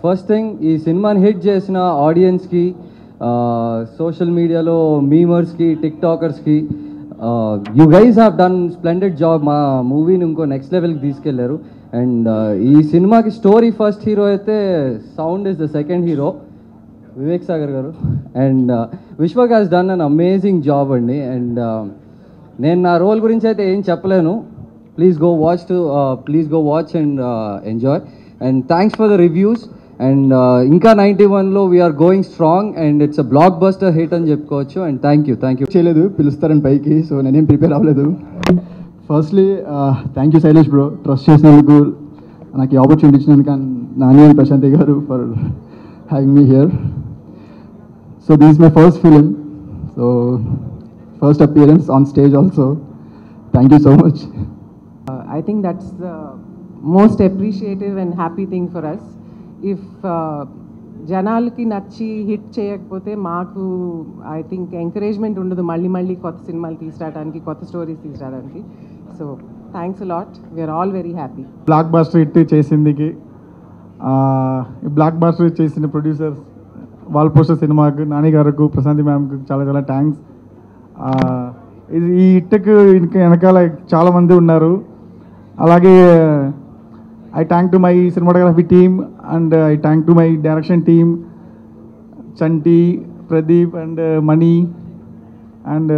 First thing ఈ సినిమాని hit చేసిన ఆడియన్స్కి సోషల్ మీడియాలో మీమర్స్కి టిక్ టాకర్స్కి you guys have done splendid job మా మూవీని ఇంకో నెక్స్ట్ లెవెల్కి తీసుకెళ్లారు అండ్ ఈ సినిమాకి స్టోరీ ఫస్ట్ హీరో అయితే sound is the second hero Vivek Sagar garu and Vishwak has done an amazing job అండి అండ్ నేను నా రోల్ గురించి అయితే ఏం చెప్పలేను please go watch to please go watch and enjoy and thanks for the reviews and ఇంకా ninety వన్లో we're going strong and it's a blockbuster hit అని చెప్పుకోవచ్చు and thank you thank you చేయలేదు పిలుస్తారని పైకి సో నేనేం prepare అవ్వలేదు firstly thank you Shailesh bro trust చేసినందుకు నాకు ఈ ఆపర్చునిటీ ఇచ్చినందుకు and Nani and Prashanthi garu for having me here so this my first film so first appearance on stage also thank you so much Uh, I think that's the most appreciative and happy thing for us. If uh, జనాలకి నచ్చి hit చేయకపోతే మాకు I think encouragement ఉండదు మళ్ళీ మళ్ళీ కొత్త సినిమాలు తీసుకురావడానికి కొత్త స్టోరీస్ తీసుకురావడానికి so thanks lot we're all very happy blockbuster hit చేసిందికి ఆ, ఈ బ్లాక్ బాస్టర్ చేసిన ప్రొడ్యూసర్స్ వాల్ పోస్టర్ సినిమాకు నాని గారికి ప్రశాంతి మ్యామ్కి చాలా చాలా థ్యాంక్స్ ఇది ఈ హిట్కి ఇంకా వెనకాల చాలా మంది ఉన్నారు అలాగే I thank to my cinematography team and I thank to my direction team Chanti Pradeep and Mani and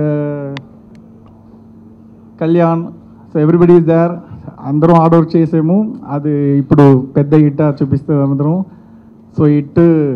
Kalyan so everybody is there అందరం హార్డ్ వర్క్ చేసాము అది ఇప్పుడు పెద్ద హిట్ చూపిస్తాం అందరం సో హిట్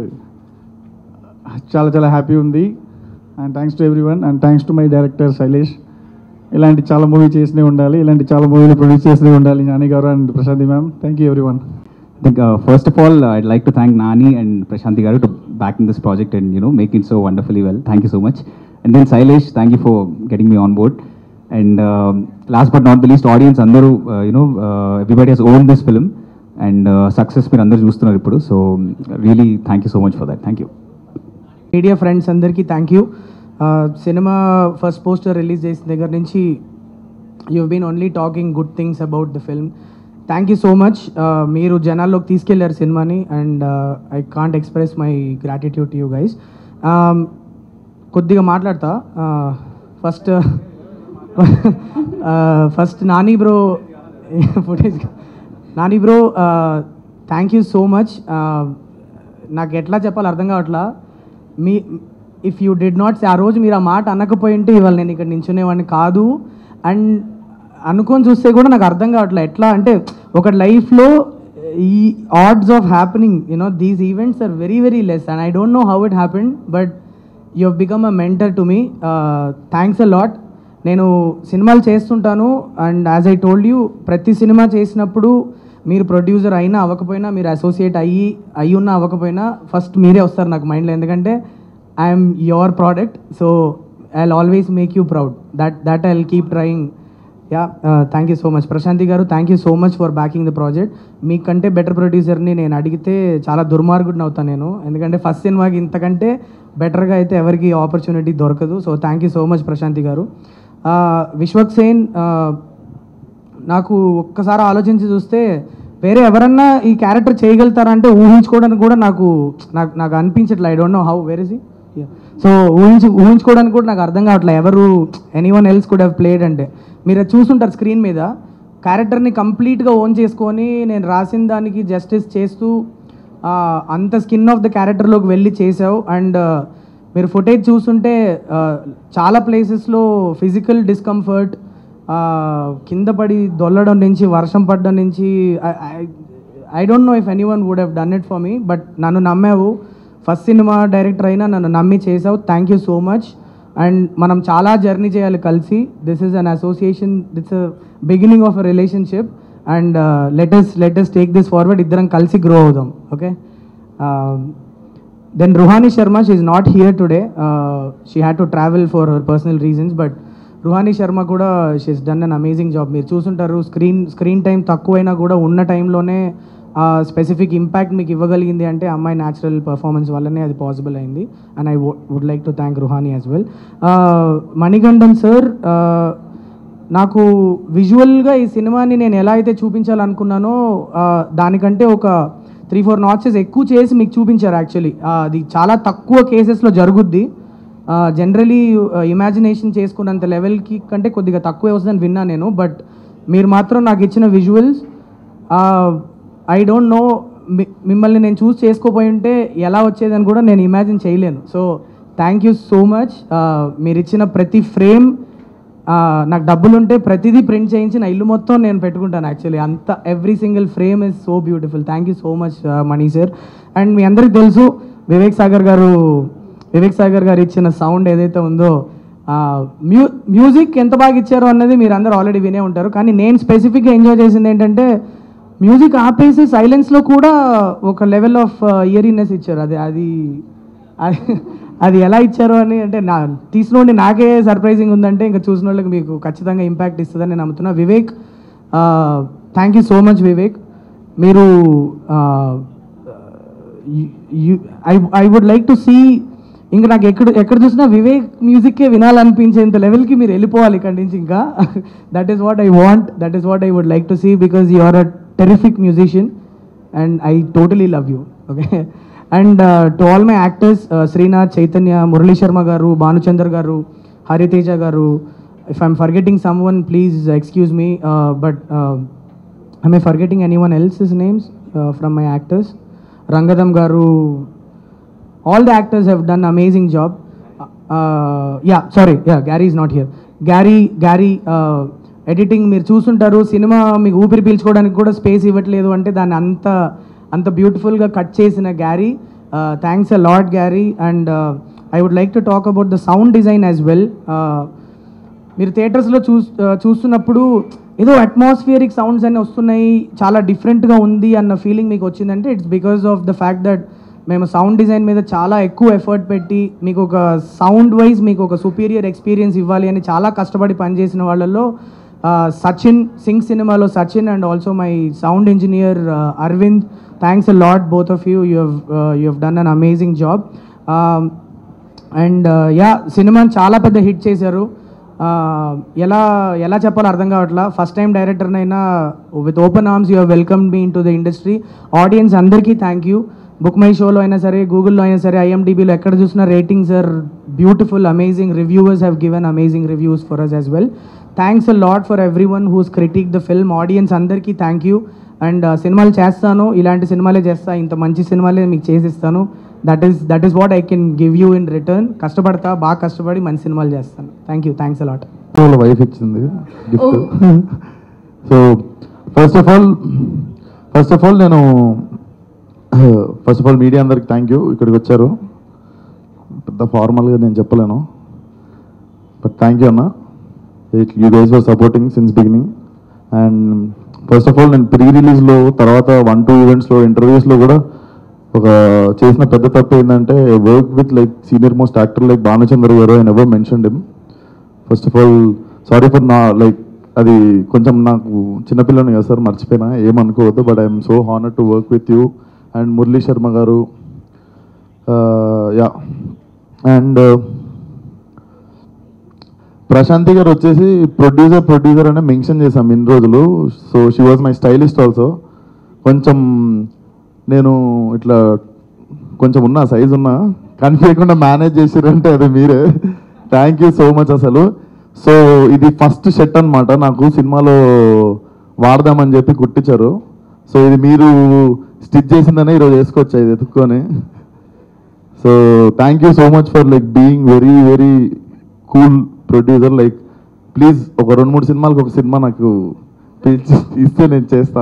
చాలా చాలా హ్యాపీ ఉంది and thanks to everyone and thanks to my director Shailesh ఇలాంటి చాలా మూవీ చేసినే ఉండాలి ఇలాంటి చాలా మూవీలు ప్రొడ్యూస్ చేసినే ఉండాలి Nani garu and Prashanthi ma'am thank you everyone I think uh, first of all, uh, I'd like to thank Nani and Prashanti Garu to backing this project and you know making it so wonderfully well. Thank you so much. And then Sailesh, thank you for getting me on board. And um, last but not the least, audience, Andaru, uh, you know, uh, everybody has owned this film and uh, success మీరు అందరూ చూస్తున్నారు ఇప్పుడు so really thank you so much for that thank you media friends అందరికీ thank you సినిమా first poster release చేసిన దగ్గర నుంచి you been only talking good things about the film thank you so much మీరు జనాల్లోకి తీసుకెళ్లారు సినిమాని and I can't express my gratitude to you guys కొద్దిగా మాట్లాడతా first first Nani bro footage Nani bro thank you so much నాకు ఎట్లా చెప్పాలి అర్థం కావట్లా మీ ఇఫ్ యూ డిడ్ నాట్ ఆ రోజు మీరు ఆ మాట అనకపోయింటే ఇవాళ నేను ఇక్కడ నించునేవాడిని కాదు అండ్ అనుకొని చూస్తే కూడా నాకు అర్థం కావట్లే ఎట్లా అంటే ఒక లైఫ్లో ఈ odds of happening you know these events are very very less and I don't know how it happen but you have become a mentor to me thanks a lot నేను సినిమాలు చేస్తుంటాను and as I told you ప్రతి సినిమా చేసినప్పుడు మీరు producer అయినా అవ్వకపోయినా మీరు అసోసియేట్ అయ్యి అయ్యి ఉన్నా అవ్వకపోయినా ఫస్ట్ మీరే వస్తారు నాకు మైండ్లో ఎందుకంటే I'm your product so I always make you proud that that I keep trying ya thank you so much Prashanthi గారు thank you so much for backing the project మీకంటే బెటర్ ప్రొడ్యూసర్ని నేను అడిగితే చాలా దుర్మార్గుడిని అవుతాను నేను ఎందుకంటే ఫస్ట్ సినిమాకి ఇంతకంటే బెటర్గా అయితే ఎవరికి ఆపర్చునిటీ దొరకదు so thank you so much Prashanthi garu Vishwak Sen నాకు ఒక్కసారి ఆలోచించి చూస్తే వేరే ఎవరన్నా ఈ క్యారెక్టర్ చేయగలుగుతారంటే ఊహించుకోవడానికి కూడా నాకు నాకు నాకు అనిపించట్లే I don't know how where is so ఊహించు ఊహించుకోవడానికి కూడా నాకు అర్థం కావట్లే ఎవరు anyone else could have played అంటే మీరు అది చూసుంటారు స్క్రీన్ మీద క్యారెక్టర్ని కంప్లీట్గా ఓన్ చేసుకొని నేను రాసిన దానికి జస్టిస్ చేస్తూ ఆ, అంత స్కిన్ ఆఫ్ ద క్యారెక్టర్లోకి వెళ్ళి చేసావు అండ్ మీరు ఫుటేజ్ చూస్తుంటే ఆ, చాలా ప్లేసెస్లో ఫిజికల్ డిస్కంఫర్ట్ కింద పడి దొల్లడం నుంచి వర్షం పడడం నుంచి I don't know if anyone would have done it for me but నన్ను నమ్మావు ఫస్ట్ సినిమా డైరెక్టర్ అయినా నన్ను నమ్మి చేసావు thank you so much and మనం చాలా జర్నీ చేయాలి కలిసి this is an association it's beginning of a relationship and let's let's take this forward ఇద్దరం కలిసి గ్రో అవుదాం okay then Ruhani Sharma she is not here today she had to travel for her personal reasons but Ruhani Sharma కూడా she's done an amazing job మీరు చూసుంటారు screen screen time తక్కువైనా కూడా ఉన్న టైంలోనే స్పెసిఫిక్ ఇంపాక్ట్ మీకు ఇవ్వగలిగింది అంటే అమ్మాయి న్యాచురల్ పర్ఫార్మెన్స్ వల్లనే అది పాసిబుల్ అయింది and I would like to thank Ruhani as well Manigandan sir నాకు విజువల్గా ఈ సినిమాని నేను ఎలా అయితే చూపించాలనుకున్నానో ఆ, దానికంటే ఒక త్రీ ఫోర్ నాచెస్ ఎక్కువ చేసి మీకు చూపించారు యాక్చువల్లీ అది చాలా తక్కువ కేసెస్లో జరుగుద్ది జనరలీ ఇమాజినేషన్ చేసుకున్నంత లెవెల్కి కంటే కొద్దిగా తక్కువే వస్తుందని విన్నా నేను బట్ మీరు మాత్రం నాకు ఇచ్చిన విజువల్స్ ఐ డోంట్ నో మిమ్మల్ని నేను చూస్ చేసుకోపోయి ఉంటే ఎలా వచ్చేదని కూడా నేను ఇమాజిన్ చేయలేను so thank you so much మీరు ఇచ్చిన ప్రతి ఫ్రేమ్ నాకు డబ్బులు ఉంటే ప్రతిదీ ప్రింట్ చేయించి నా ఇల్లు మొత్తం నేను పెట్టుకుంటాను యాక్చువల్లీ అంత every single frame is so beautiful thank you so much Mani sir and మీ అందరికి తెలుసు వివేక్ సాగర్ గారు వివేక్ సాగర్ గారు ఇచ్చిన సౌండ్ ఏదైతే ఉందో మ్యూ మ్యూజిక్ ఎంత బాగా ఇచ్చారో అన్నది మీరు అందరూ ఆల్రెడీ వినే ఉంటారు కానీ నేను స్పెసిఫిక్గా ఎంజాయ్ చేసింది ఏంటంటే మ్యూజిక్ ఆపేసి సైలెన్స్లో కూడా ఒక లెవెల్ ఆఫ్ ఇయరీనెస్ ఇచ్చారు అది అది అది- అది ఎలా ఇచ్చారో అని అంటే నా తీసినోండి నాకే సర్ప్రైజింగ్ ఉందంటే ఇంకా చూసిన వాళ్ళకి మీకు ఖచ్చితంగా ఇంపాక్ట్ ఇస్తుందని నేను నమ్ముతున్నా Vivek thank you so much Vivek మీరు I I would like to see ఇంకా నాకు ఎక్కడ ఎక్కడ చూసినా వివేక్ మ్యూజిక్కే వినాలనిపించేంత లెవెల్కి మీరు వెళ్ళిపోవాలి ఇక్కడి నుంచి ఇంకా that is what I want that is what I would like to see because you are a terrific musician and I totally love you okay and to all my actors Srinath Chaitanya Murali Sharma garu Bhanuchander garu Hariteja garu if I'm forgetting someone please excuse me but am I forgetting anyone else's names uh, from my actors? Rangadam Garu, all the actors have done amazing job. Uh, uh, yeah, sorry, yeah, Gary is not here. Gary, Gary, uh, editing మీరు చూస్తుంటారు cinema మీకు ఊపిరి పీల్చుకోవడానికి కూడా space ఇవ్వట్లేదు అంటే దాన్ని అంత అంత బ్యూటిఫుల్గా కట్ చేసిన Gary thanks a lot Gary and I would like to talk about the sound design as well మీరు థియేటర్స్లో చూ చూస్తున్నప్పుడు ఏదో అట్మాస్ఫియరిక్ సౌండ్స్ అన్నీ వస్తున్నాయి చాలా డిఫరెంట్గా ఉంది అన్న ఫీలింగ్ మీకు వచ్చిందంటే it's because of the fact that మేము సౌండ్ డిజైన్ మీద చాలా ఎక్కువ ఎఫర్ట్ పెట్టి మీకు ఒక సౌండ్ వైజ్ మీకు ఒక సుపీరియర్ ఎక్స్పీరియన్స్ ఇవ్వాలి అని చాలా కష్టపడి పనిచేసిన వాళ్ళల్లో సచిన్ సింగ్ సినిమాలో Sachin and also my sound engineer Arvind thanks a lot both of you you you have done an amazing job and ya సినిమాని చాలా పెద్ద హిట్ చేశారు Uh, ఎలా ఎలా చెప్పాలో అర్థం కావట్లా ఫస్ట్ టైం డైరెక్టర్నైనా with open arms you welcome me into the industry audience అందరికీ థ్యాంక్ యూ బుక్ మై షోలో అయినా సరే గూగుల్లో అయినా సరే ఐఎండిబిలో ఎక్కడ చూసినా ratings are beautiful amazing reviewers have given amazing reviews for us as well thanks a lot for everyone who's critic the film audience అందరికీ థ్యాంక్ యూ అండ్ సినిమాలు చేస్తాను ఇలాంటి సినిమాలే చేస్తా ఇంత మంచి సినిమాలే మీకు చేసిస్తాను that is that is what I can give you in return కష్టపడతా బాగా కష్టపడి మంచి సినిమాలు చేస్తాను థ్యాంక్ యూ థ్యాంక్స్ అలాట్ వాళ్ళ వైఫ్ ఇచ్చింది gift so first of all first of all నేను ఫస్ట్ ఆఫ్ ఆల్ మీడియా అందరికి థ్యాంక్ యూ ఇక్కడికి వచ్చారు పెద్ద ఫార్మల్గా నేను చెప్పలేను బట్ థ్యాంక్ యూ అన్న you guys for supporting since beginning and first of all నేను ప్రీ రిలీజ్లో తర్వాత వన్ టూ ఈవెంట్స్లో ఇంటర్వ్యూస్లో కూడా ఒక చేసిన పెద్ద తప్పు ఏంటంటే work with like senior most actor like Bhanuchandra garu I never mention him first of all sorry for నా లైక్ అది కొంచెం నాకు చిన్నపిల్లని కదా సార్ మర్చిపోయినా ఏమనుకోవద్దు but I'm so honour to work with you and Murali Sharma garu ya and Prashanthi గారు వచ్చేసి ప్రొడ్యూసర్ ప్రొడ్యూసర్ అనే మెన్షన్ చేశాం ఇన్ని రోజులు so she was my stylist also కొంచెం నేను ఇట్లా కొంచెం ఉన్నా సైజ్ ఉన్నా కనిపించకుండా మేనేజ్ చేసిరంటే అది మీరే థ్యాంక్ యూ సో మచ్ అసలు సో ఇది ఫస్ట్ షర్ట్ అన్నమాట నాకు సినిమాలో వాడదామని చెప్పి కుట్టించారు సో ఇది మీరు స్టిచ్ చేసిందనే ఈరోజు వేసుకోవచ్చు ఇది ఎత్తుక్కొని so thank you so much for like being very very cool producer like please ఒక రెండు మూడు సినిమాలకు ఒక సినిమా నాకు పిలిచి ఇస్తే నేను చేస్తా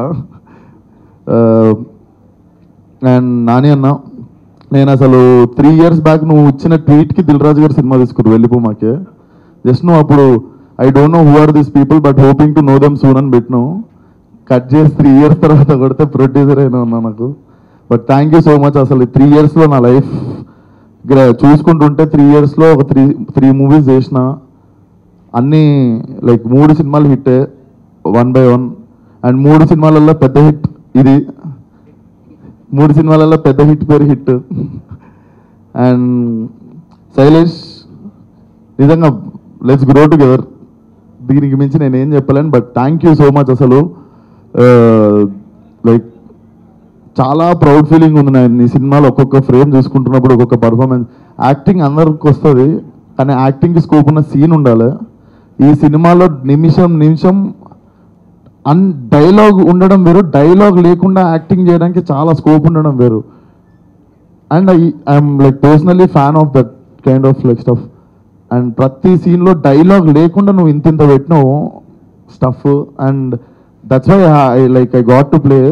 అండ్ నాని అన్న నేను అసలు త్రీ ఇయర్స్ బ్యాక్ నువ్వు ఇచ్చిన ట్వీట్కి దిల్ రాజు గారు సినిమా తీసుకురు వెళ్ళిపో మాకే జస్ట్ నువ్వు అప్పుడు I don't know who are these people but hoping to know them soon అని పెట్టినావు కట్ చేసి త్రీ ఇయర్స్ తర్వాత కొడితే ప్రొడ్యూసర్ అయినా ఉన్నా నాకు but thank you so much అసలు త్రీ ఇయర్స్లో నా లైఫ్ చూసుకుంటుంటే త్రీ ఇయర్స్లో ఒక త్రీ త్రీ మూవీస్ చేసిన అన్నీ లైక్ మూడు సినిమాలు hit one by one and మూడు సినిమాలలో పెద్ద హిట్ ఇది మూడు సినిమాలలో పెద్ద హిట్ పేరు హిట్ అండ్ శైలేష్ నిజంగా లెట్స్ గ్రో టుగెదర్ దీనికి మించి నేను ఏం చెప్పలేను but thank you so much అసలు లైక్ చాలా ప్రౌడ్ ఫీలింగ్ ఉంది నేను ఈ సినిమాలో ఒక్కొక్క ఫ్రేమ్ చూసుకుంటున్నప్పుడు ఒక్కొక్క పర్ఫార్మెన్స్ యాక్టింగ్ అందరికి వస్తుంది కానీ యాక్టింగ్కి స్కోప్ ఉన్న సీన్ ఉండాలి ఈ సినిమాలో నిమిషం నిమిషం అన్ డైలాగ్ ఉండడం వేరు డైలాగ్ లేకుండా యాక్టింగ్ చేయడానికి చాలా స్కోప్ ఉండడం వేరు and I I'm like personally fan of that kind of like stuff and ప్రతి సీన్లో డైలాగ్ లేకుండా నువ్వు ఇంత ఇంత పెట్టినావు stuff and that's why I like I got to play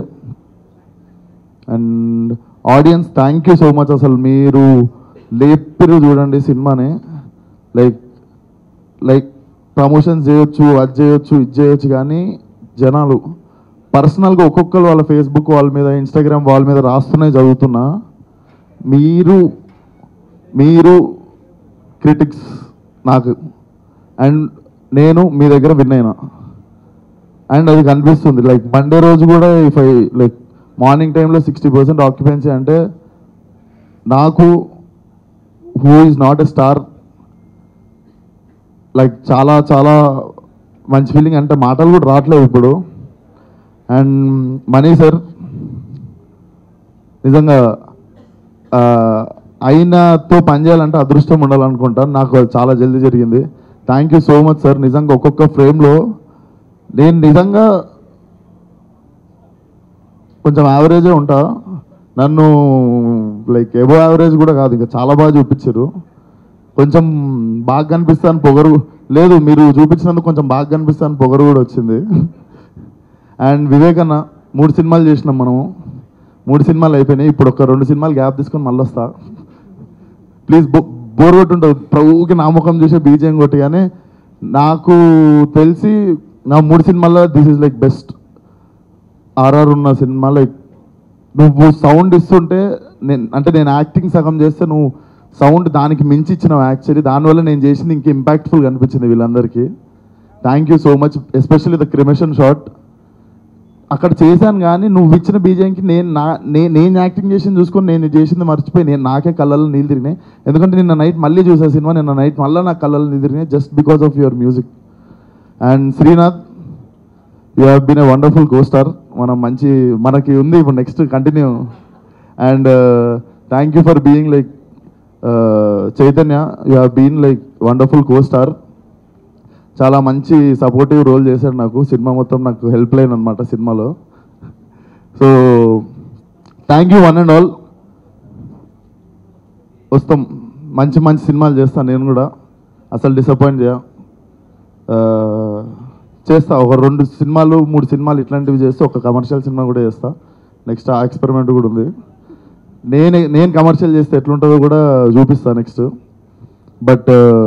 and audience thank you so much అసలు మీరు లేపిరు చూడండి సినిమాని లైక్ లైక్ ప్రమోషన్స్ చేయొచ్చు అది చేయొచ్చు ఇది చేయొచ్చు కానీ జనాలు పర్సనల్గా ఒక్కొక్కరు వాళ్ళ ఫేస్బుక్ వాళ్ళ మీద ఇన్స్టాగ్రామ్ వాళ్ళ మీద రాస్తూనే చదువుతున్నా మీరు మీరు క్రిటిక్స్ నాకు అండ్ నేను మీ దగ్గర విన్ అయినా అండ్ అది కనిపిస్తుంది లైక్ మండే రోజు కూడా ఇఫ్ ఐ లైక్ మార్నింగ్ టైంలో సిక్స్టీ పర్సెంట్ ఆక్యుపెన్సీ అంటే నాకు who is not a star like చాలా చాలా మంచి ఫీలింగ్ అంటే మాటలు కూడా రావట్లేదు ఇప్పుడు అండ్ మనీ సార్ నిజంగా ఆ, ఆయనతో పనిచేయాలంటే అదృష్టం ఉండాలనుకుంటాను నాకు అది చాలా జల్దీ జరిగింది thank you so much sir నిజంగా ఒక్కొక్క ఫ్రేమ్లో నేను నిజంగా కొంచెం యావరేజే ఉంటా నన్ను లైక్ ఎబో యావరేజ్ కూడా కాదు ఇంకా చాలా బాగా చూపించారు కొంచెం బాగా కనిపిస్తాను పొగరు లేదు మీరు చూపించినందుకు కొంచెం బాగా కనిపిస్తాను పొగరు కూడా వచ్చింది అండ్ వివేక్ అన్న మూడు సినిమాలు చేసినాం మనము మూడు సినిమాలు అయిపోయినాయి ఇప్పుడు ఒక రెండు సినిమాలు గ్యాప్ తీసుకొని మళ్ళీ వస్తా ప్లీజ్ బో బోర్ కొట్టి ఉంటుంది ప్రభుకి నా ముఖం చూసే బీజేం కొట్టి కానీ నాకు తెలిసి నా మూడు సినిమాల్లో this is like best RR ఉన్న సినిమా లైక్ నువ్వు సౌండ్ ఇస్తుంటే నేను అంటే నేను యాక్టింగ్ సగం చేస్తే నువ్వు సౌండ్ దానికి మించి ఇచ్చినావు యాక్చువల్లీ దానివల్ల నేను చేసింది ఇంక ఇంపాక్ట్ఫుల్ అనిపించింది వీళ్ళందరికీ thank you so much especially the cremation shot అక్కడ చేశాను కానీ నువ్వు ఇచ్చిన బీజంకి నేను నా నే- నేను యాక్టింగ్ చేసింది చూసుకొని నేను చేసింది మర్చిపోయి నేను నాకే కళ్ళల్లో నీళ్ళు తిరిగినాయి ఎందుకంటే నిన్న నైట్ మళ్ళీ చూసా సినిమా నిన్న నైట్ మళ్ళీ నాకు కళ్ళల్లో నీళ్ళు తిరిగినాయి just because of your music and Srinath you have been a wonderful co star మనం మంచి మనకి ఉంది ఇప్పుడు next continue and thank you for being like Chaitanya you have been like wonderful co star చాలా మంచి సపోర్టివ్ రోల్ చేశాడు నాకు సినిమా మొత్తం నాకు హెల్ప్ లైన్ అనమాట సినిమాలో so thank you one and all వస్తాం మంచి మంచి సినిమాలు చేస్తాను నేను కూడా అసలు డిసప్పాయింట్ చేయ ఆ, చేస్తా ఒక రెండు సినిమాలు మూడు సినిమాలు ఇట్లాంటివి చేస్తే ఒక కమర్షియల్ సినిమా కూడా చేస్తా నెక్స్ట్ ఆ ఎక్స్పెరిమెంట్ కూడా ఉంది నేను నేను కమర్షియల్ చేస్తే ఎట్లుంటుందో కూడా చూపిస్తా next but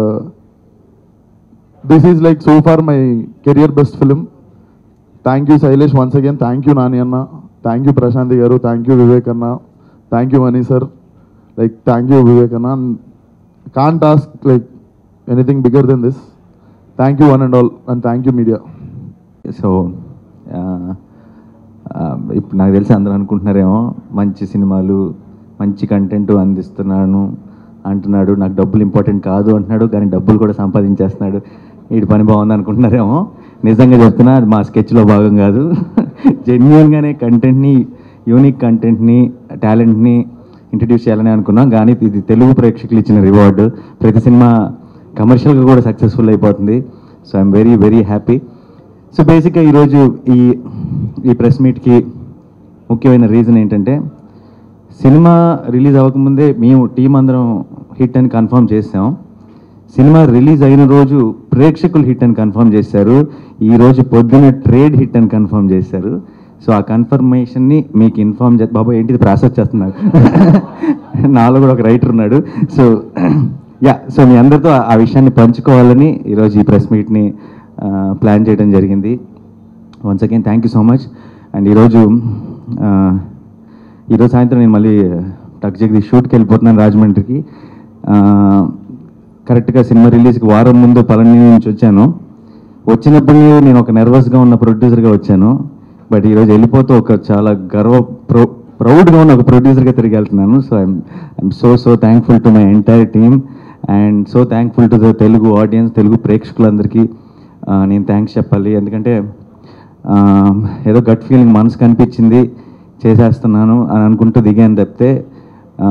this is like so far my career best film thank you Shailesh once again thank you Nani అన్న థ్యాంక్ యూ ప్రశాంతి గారు థ్యాంక్ యూ వివేక్ అన్న thank you Mani sir like thank you Vivek అన్న can't ask like anything bigger than this thank you one and all and thank you media so ఆ, ఆ, ఇప్పుడు నాకు తెలిసి అందరూ అనుకుంటున్నారేమో మంచి సినిమాలు మంచి కంటెంట్ అందిస్తున్నాను అంటున్నాడు నాకు డబ్బులు ఇంపార్టెంట్ కాదు అంటున్నాడు కానీ డబ్బులు కూడా సంపాదించేస్తున్నాడు వీడి పని బాగుంది అనుకుంటున్నారేమో నిజంగా చెప్తున్నా అది మా స్కెచ్లో భాగం కాదు జెన్యున్గానే కంటెంట్ని యూనిక్ కంటెంట్ని టాలెంట్ని ఇంట్రడ్యూస్ చేయాలని అనుకున్నాం కానీ ఇది తెలుగు ప్రేక్షకులు ఇచ్చిన రివార్డు ప్రతి సినిమా కమర్షియల్గా కూడా సక్సెస్ఫుల్ అయిపోతుంది so I'm very very happy so బేసిక్గా ఈరోజు ఈ ఈ ప్రెస్ మీట్కి ముఖ్యమైన రీజన్ ఏంటంటే సినిమా రిలీజ్ అవ్వకముందే మేము టీం అందరం హిట్ అని కన్ఫర్మ్ చేసాం సినిమా రిలీజ్ అయిన రోజు ప్రేక్షకులు హిట్ అని కన్ఫర్మ్ చేశారు ఈ రోజు పొద్దున ట్రేడ్ హిట్ అని కన్ఫర్మ్ చేశారు సో ఆ కన్ఫర్మేషన్ని మీకు ఇన్ఫార్మ్ చే బాబా ఏంటిది ప్రాసెస్ చేస్తున్నారు నాలో కూడా ఒక రైటర్ ఉన్నాడు సో యా సో మీ అందరితో ఆ విషయాన్ని పంచుకోవాలని ఈరోజు ఈ ప్రెస్ మీట్ని ప్లాన్ చేయడం జరిగింది once again thank you so much and ఈరోజు ఆ, ఈరోజు సాయంత్రం నేను మళ్ళీ టక్ జగదీష్ షూట్కి వెళ్ళిపోతున్నాను రాజమండ్రికి ఆ, కరెక్ట్గా సినిమా రిలీజ్కి వారం ముందు పళని నుంచి వచ్చాను వచ్చినప్పుడు నేను ఒక నర్వస్గా ఉన్న ప్రొడ్యూసర్గా వచ్చాను బట్ ఈరోజు వెళ్ళిపోతూ ఒక చాలా గర్వ ప్రౌ ప్రౌడ్గా ఉన్న ఒక ప్రొడ్యూసర్గా తిరిగి వెళ్తున్నాను so I'm I'm so so thankful to my entire team and so thankful to the Telugu audience Telugu ప్రేక్షకులందరికీ ఆ, నేను థ్యాంక్స్ చెప్పాలి ఎందుకంటే ఆ, ఏదో గట్ ఫీలింగ్ మనసు కనిపించింది చేసేస్తున్నాను అని అనుకుంటూ దిగాను తప్పితే ఆ,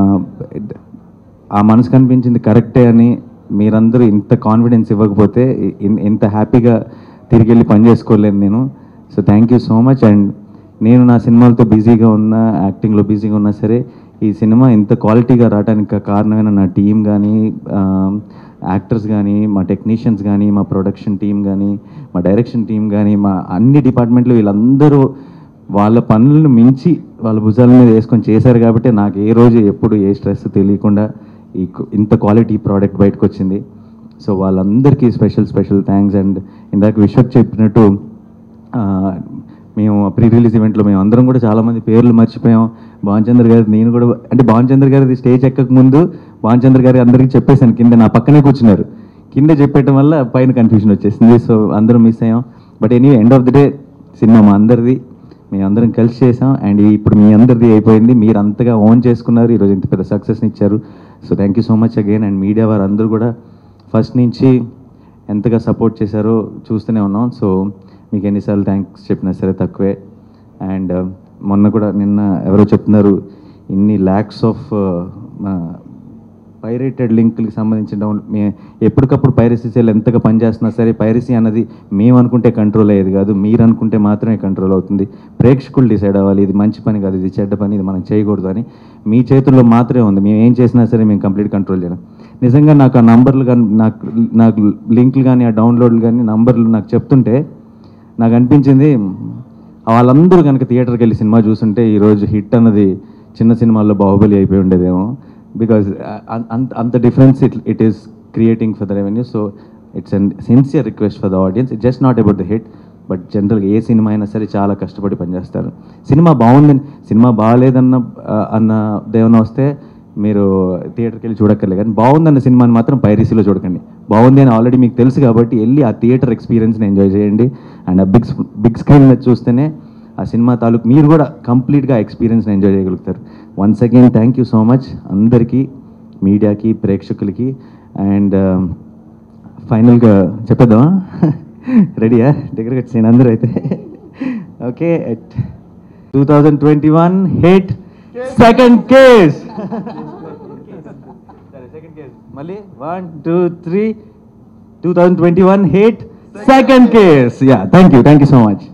ఆ మనసు కనిపించింది కరెక్టే అని మీరందరూ ఇంత కాన్ఫిడెన్స్ ఇవ్వకపోతే ఇన్- ఇంత హ్యాపీగా తిరిగి వెళ్ళి పని చేసుకోలేను నేను so thank you so much and నేను నా సినిమాలతో బిజీగా ఉన్నా యాక్టింగ్లో బిజీగా ఉన్నా సరే ఈ సినిమా ఇంత క్వాలిటీగా రావడానికి కారణమైన నా టీం కానీ యాక్టర్స్ కానీ మా టెక్నీషియన్స్ కానీ మా ప్రొడక్షన్ టీం కానీ మా డైరెక్షన్ టీం కానీ మా అన్ని డిపార్ట్మెంట్లు వీళ్ళందరూ వాళ్ళ పనులను మించి వాళ్ళ భుజాల మీద వేసుకొని చేశారు కాబట్టి నాకు ఏ రోజు ఎప్పుడు ఏ స్ట్రెస్ తెలియకుండా ఈ కు- ఇంత క్వాలిటీ ప్రోడక్ట్ బయటకు వచ్చింది సో వాళ్ళందరికీ స్పెషల్ స్పెషల్ థ్యాంక్స్ అండ్ ఇందాక విశ్వక్ చెప్పినట్టు ఆ, మేము ప్రీ రిలీజ్ ఈవెంట్లో మేము అందరం కూడా చాలామంది పేర్లు మర్చిపోయాం భాన్ చంద్ర గారి నేను కూడా అంటే భాన్ చంద్ర గారిది స్టేజ్ ఎక్కక ముందు భాన్ చంద్ర గారి అందరికీ చెప్పేశాను కింద నా పక్కనే కూర్చున్నారు కింద చెప్పేయటం వల్ల పైన కన్ఫ్యూజన్ వచ్చేసింది సో అందరం మిస్ అయ్యాం but any end of the day cinema మా అందరిది మేము అందరం కలిసి చేసాం అండ్ ఇప్పుడు మీ అందరిది అయిపోయింది మీరు అంతగా ఓన్ చేసుకున్నారు ఈరోజు ఇంత పెద్ద సక్సెస్ని ఇచ్చారు so thank you so much again and media వారు అందరూ కూడా ఫస్ట్ నుంచి ఎంతగా సపోర్ట్ చేశారో చూస్తూనే ఉన్నాం సో మీకు ఎన్నిసార్లు థ్యాంక్స్ చెప్పినా సరే తక్కువే అండ్ మొన్న కూడా నిన్న ఎవరో చెప్తున్నారు ఇన్ని ల్యాక్స్ ఆఫ్ పైరేటెడ్ లింక్కి సంబంధించిన డౌన్ మే ఎప్పటికప్పుడు పైరసీ సెల్ ఎంతగా పనిచేస్తున్నా సరే పైరసీ అన్నది మేము అనుకుంటే కంట్రోల్ అయ్యేది కాదు మీరు అనుకుంటే మాత్రమే కంట్రోల్ అవుతుంది ప్రేక్షకులు డిసైడ్ అవ్వాలి ఇది మంచి పని కాదు ఇది చెడ్డ పని ఇది మనం చేయకూడదు అని మీ చేతుల్లో మాత్రమే ఉంది మేము ఏం చేసినా సరే మేము కంప్లీట్ కంట్రోల్ చేయలేం నిజంగా నాకు ఆ నంబర్లు కానీ నాకు నాకు లింక్లు కానీ ఆ డౌన్లోడ్లు కానీ నంబర్లు నాకు చెప్తుంటే నాకు అనిపించింది వాళ్ళందరూ కనుక థియేటర్కి వెళ్ళి సినిమా చూస్తుంటే ఈరోజు హిట్ అన్నది చిన్న సినిమాల్లో బాహుబలి అయిపోయి ఉండేదేమో బికాజ్ అంత అంత difference it it is creating for the revenue so it's an sincere request for the audience it just not about the hit but జనరల్గా ఏ సినిమా అయినా సరే చాలా కష్టపడి పనిచేస్తారు సినిమా బాగుందని సినిమా బాగాలేదన్న ఆ, అన్న దేవన వస్తే మీరు థియేటర్కి వెళ్ళి చూడక్కర్లే కానీ బాగుందన్న సినిమాని మాత్రం పైరసీలో చూడకండి బాగుంది అని ఆల్రెడీ మీకు తెలుసు కాబట్టి వెళ్ళి ఆ థియేటర్ ఎక్స్పీరియన్స్ని ఎంజాయ్ చేయండి అండ్ ఆ బిగ్ బిగ్ స్క్రీన్ మీద చూస్తేనే ఆ సినిమా తాలూకు మీరు కూడా కంప్లీట్గా ఎక్స్పీరియన్స్ని ఎంజాయ్ చేయగలుగుతారు once again thank you so much అందరికీ మీడియాకి ప్రేక్షకులకి అండ్ ఫైనల్గా చెప్పేద్దామా రెడీయా దగ్గరకు వచ్చేయండి అందరూ అయితే okay two thousand twenty one hit second case second case మళ్ళీ one two three two thousand twenty one hit second case yeah thank you thank you so much